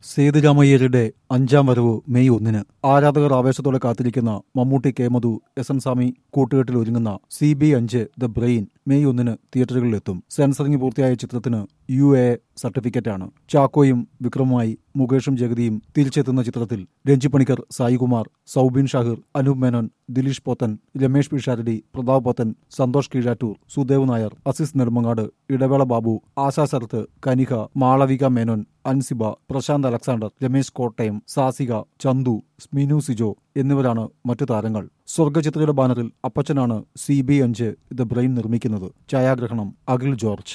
സേതുരാമയ്യരുടെ അഞ്ചാം വരവ് മെയ് ഒന്നിന് ആരാധകർ ആവേശത്തോടെ കാത്തിരിക്കുന്ന Mammootty K Madhu S N Swamy കൂട്ടുകെട്ടിൽ ഒരുങ്ങുന്ന സി ബി അഞ്ച് ദ ബ്രെയിൻ മെയ് ഒന്നിന് തിയേറ്ററുകളിലെത്തും സെൻസറിംഗ് പൂർത്തിയായ ചിത്രത്തിന് യു എ സർട്ടിഫിക്കറ്റാണ് ചാക്കോയും വിക്രമുമായി മുകേഷും ജഗതിയും തിരിച്ചെത്തുന്ന ചിത്രത്തിൽ രഞ്ജി പണിക്കർ സായികുമാർ സൗബിൻ ഷാഹിർ അനൂപ് മേനോൻ ദിലീഷ് പോത്തൻ രമേഷ് പിഷാരടി പ്രതാപ് പോത്തൻ സന്തോഷ് കീഴാറ്റൂർ സുദേവ് നായർ അസിസ് നെടുമങ്ങാട് ഇടവേള ബാബു ആശാ ശരത്ത് കനിക മാളവിക മേനോൻ അൻസിബ പ്രശാന്ത് അലക്സാണ്ടർ രമേശ് കോട്ടയം സാസിക ചന്തു സ്മിനു സിജോ എന്നിവരാണ് മറ്റു താരങ്ങൾ സ്വർഗചിത്രയുടെ ബാനറിൽ അപ്പച്ചനാണ് സി ബി അഞ്ച് ദ ബ്രെയിൻ നിർമ്മിക്കുന്നത് ഛായാഗ്രഹണം അഖിൽ ജോർജ്